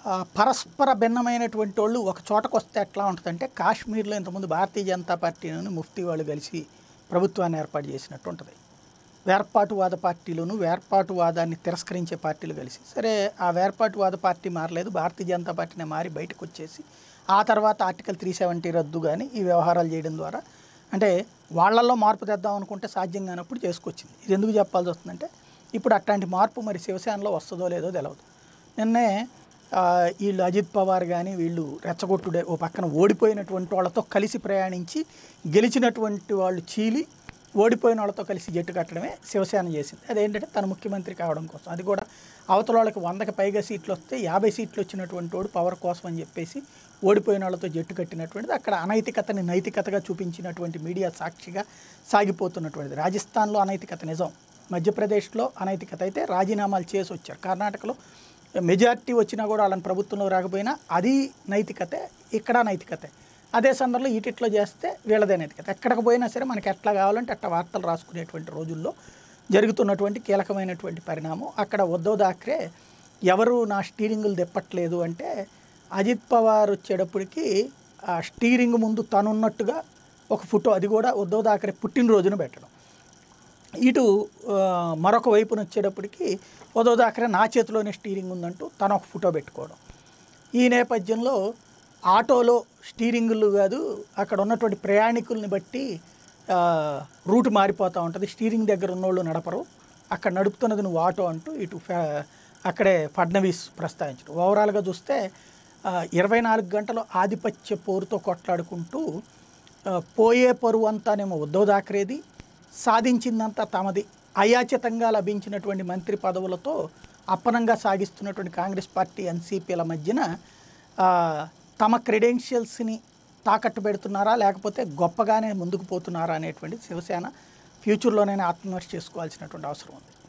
ఆ, పరస్పర భిన్నమైనటువంటి వాళ్ళు ఒక చోటకు వస్తే ఎట్లా ఉంటుందంటే కాశ్మీర్లో ఇంతకుముందు భారతీయ జనతా పార్టీలోని ముఫ్తీ వాళ్ళు కలిసి ప్రభుత్వాన్ని ఏర్పాటు చేసినట్టు ఉంటుంది వేర్పాటువాద పార్టీలోను వేర్పాటువాదాన్ని తిరస్కరించే పార్టీలు కలిసి సరే ఆ వేర్పాటువాద పార్టీ మారలేదు భారతీయ జనతా పార్టీనే మారి బయటకు వచ్చేసి ఆ తర్వాత ఆర్టికల్ త్రీ సెవెంటీ రద్దు కానీ ఈ వ్యవహారాలు చేయడం ద్వారా అంటే వాళ్ళల్లో మార్పు తెద్దాం అనుకుంటే సాధ్యం కానప్పుడు చేసుకొచ్చింది ఇది ఎందుకు చెప్పాల్సి వస్తుందంటే ఇప్పుడు అట్లాంటి మార్పు మరి శివసేనలో వస్తుందో లేదో తెలియదు నిన్నే ఆ, వీళ్ళు అజిత్ పవార్ కానీ వీళ్ళు రెచ్చగొట్టుడే ఓ పక్కన ఓడిపోయినటువంటి వాళ్ళతో కలిసి ప్రయాణించి గెలిచినటువంటి వాళ్ళు చీలి ఓడిపోయిన వాళ్ళతో కలిసి జట్టు కట్టడమే శివసేన చేసింది అదేంటంటే తన ముఖ్యమంత్రి కావడం కోసం అది కూడా అవతల వాళ్ళకి వందకి పైగా సీట్లు వస్తే యాభై సీట్లు వచ్చినటువంటి వాడు పవర్ కోసం అని చెప్పేసి ఓడిపోయిన వాళ్ళతో జట్టు కట్టినటువంటిది అక్కడ అనైతికతని నైతికతగా చూపించినటువంటి మీడియా సాక్షిగా సాగిపోతున్నటువంటిది రాజస్థాన్లో అనైతికత నిజం మధ్యప్రదేశ్లో అనైతికత అయితే రాజీనామాలు చేసి వచ్చారు కర్ణాటకలో మెజారిటీ వచ్చినా కూడా వాళ్ళని ప్రభుత్వంలో రాకపోయినా అది నైతికతే ఇక్కడ నైతికతే అదే సందర్భంలో ఈటిట్లో చేస్తే వీళ్ళదే నైతికత ఎక్కడికి పోయినా సరే మనకి ఎట్లా కావాలంటే అట్లా వార్తలు రాసుకునేటువంటి రోజుల్లో జరుగుతున్నటువంటి కీలకమైనటువంటి పరిణామం అక్కడ ఉద్ధవ్ థాక్రే ఎవరు నా స్టీరింగులు తిప్పట్లేదు అంటే అజిత్ పవార్ వచ్చేటప్పటికి ఆ స్టీరింగ్ ముందు తనున్నట్టుగా ఒక ఫోటో అది కూడా ఉద్ధవ్ థాక్రే పుట్టినరోజున పెట్టడం ఇటు ఆ, మరొక వైపున వచ్చేటప్పటికి ఉద్ధవ్ థాక్రే నా చేతిలోనే స్టీరింగ్ ఉందంటూ తను ఒక ఫోటో పెట్టుకోవడం ఈ నేపథ్యంలో ఆటోలో స్టీరింగులు కాదు అక్కడ ఉన్నటువంటి ప్రయాణికుల్ని బట్టి ఆ, రూట్ మారిపోతూ ఉంటుంది స్టీరింగ్ దగ్గర ఉన్నోళ్ళు నడపరు అక్కడ నడుపుతున్నది నువ్వు ఆటో అంటూ ఇటు ఫ- అక్కడే ఫడ్నవీస్ ప్రస్తావించడం ఓవరాల్గా చూస్తే ఇరవై నాలుగు గంటలు ఆధిపత్య పోరుతో కొట్లాడుకుంటూ ఆ, పోయే పరువు అంతానేమో ఉద్ధవ్ థాక్రేది సాధించిందంతా తమది అయాచితంగా లభించినటువంటి మంత్రి పదవులతో అప్పనంగా సాగిస్తున్నటువంటి కాంగ్రెస్ పార్టీ ఎన్సీపీల మధ్యన ఆ, తమ క్రెడెన్షియల్స్ని తాకట్టు పెడుతున్నారా లేకపోతే గొప్పగానే ముందుకు పోతున్నారా అనేటువంటి శివసేన ఫ్యూచర్లోనైనా ఆత్మవిమర్శ చేసుకోవాల్సినటువంటి అవసరం ఉంది